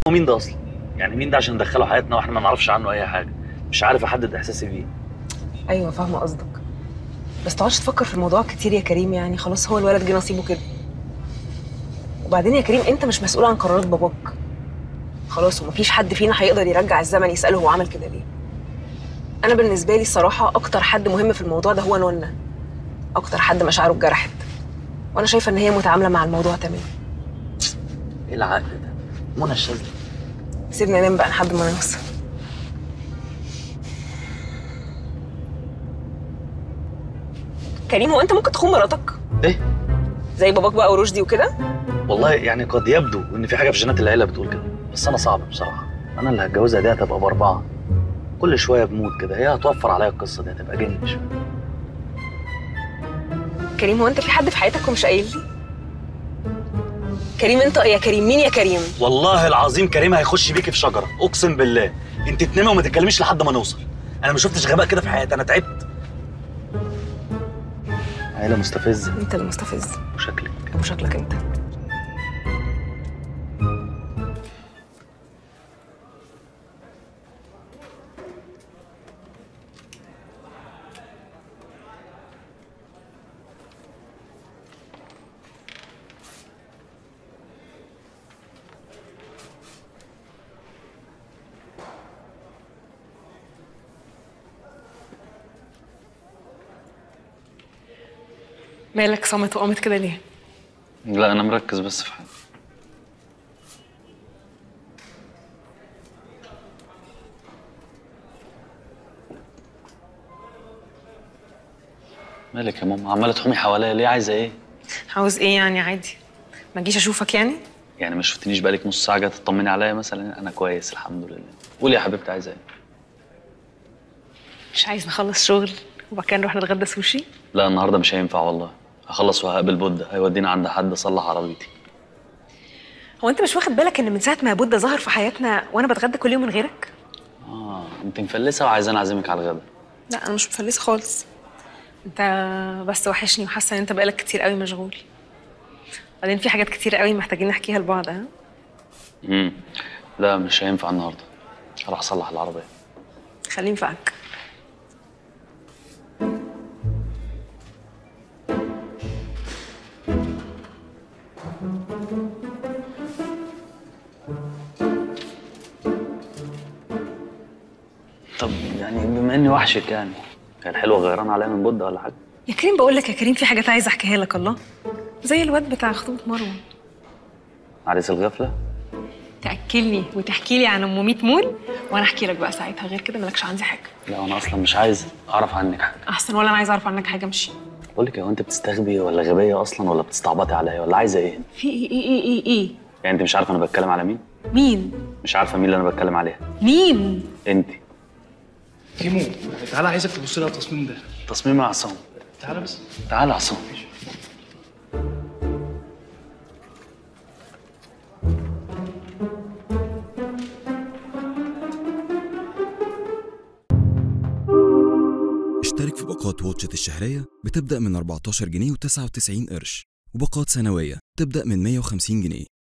هو مين ده اصلا يعني مين ده عشان ندخله حياتنا واحنا ما نعرفش عنه اي حاجه مش عارف احدد احساسي بيه ايوه فاهمه قصدك بس تقعدش تفكر في الموضوع كتير يا كريم يعني خلاص هو الولد جه نصيبه كده وبعدين يا كريم انت مش مسؤول عن قرارات باباك خلاص ومفيش حد فينا هيقدر يرجع الزمن يساله هو عمل كده ليه انا بالنسبه لي الصراحه اكتر حد مهم في الموضوع ده هو نونا اكتر حد مشاعره اتجرحت وانا شايفه ان هي متعامله مع الموضوع تمام ايه العقل ده منى الشاذلي سيبنا ننام بقى لحد ما نوصل كريم هو انت ممكن تخون مراتك ايه زي باباك بقى ورشدي وكده والله يعني قد يبدو ان في حاجه في جينات العيله بتقول كده بس انا صعب بصراحه انا اللي هتجوزها دي هتبقى باربعه كل شويه بموت كده هي هتوفر عليا القصه دي هتبقى جن شويه كريم هو انت في حد في حياتك ومش قايل لي كريم انت يا كريم مين يا كريم والله العظيم كريم هيخش بيكي في شجره اقسم بالله انت تنامي وما تتكلميش لحد ما نوصل انا ما شفتش غباء كده في حياتي انا تعبت عيله مستفزه انت المستفز وشكلك وشكلك انت مالك صامت وقامت كده ليه لا انا مركز بس في حاجه مالك يا ماما عماله تحومي حواليا ليه عايزه ايه عاوز ايه يعني عادي ما اجيش اشوفك يعني يعني ما شفتنيش بقالك نص ساعه جايه تطمني عليا مثلا انا كويس الحمد لله قولي يا حبيبتي عايزه ايه مش عايز نخلص شغل وبعد كده نروح نتغدى سوشي لا النهارده مش هينفع والله هخلص وهقابل بودة هيودينا عند حد اصلح عربيتي هو انت مش واخد بالك ان من ساعه ما بودة ظهر في حياتنا وانا بتغدى كل يوم من غيرك اه انت مفلسه وعايزاني اعزمك على الغدا لا انا مش مفلسه خالص انت بس وحشني وحاسه ان انت بقالك كتير قوي مشغول بعدين في حاجات كتير قوي محتاجين نحكيها لبعض ها امم لا مش هينفع النهارده هروح اصلح العربيه خليه ينفعك طب يعني بما اني وحشك يعني هي الحلوه غيران عليا من بودة ولا حاجه يا كريم بقول لك يا كريم في حاجات عايزه احكيها لك الله زي الواد بتاع خطوبه مروه عريس الغفله تاكلني وتحكي لي عن ام 100 مول وانا احكي لك بقى ساعتها غير كده مالكش عندي حاجه لا انا اصلا مش عايز اعرف عنك حاجه احسن ولا انا عايزه اعرف عنك حاجه امشي بقول لك هو انت بتستغبي ولا غبيه اصلا ولا بتستعبطي عليا ولا عايزه ايه في ايه ايه ايه ايه ايه يعني انت مش عارفه انا بتكلم على مين مين مش عارفه مين اللي انا بتكلم عليها مين انت كيمو تعالى عايزك تبص لي على التصميم ده تصميم يا عصام تعالى بس تعالى يا عصام اشترك في باقات واتشت الشهرية بتبدأ من 14 جنيه و99 قرش وباقات سنوية تبدأ من 150 جنيه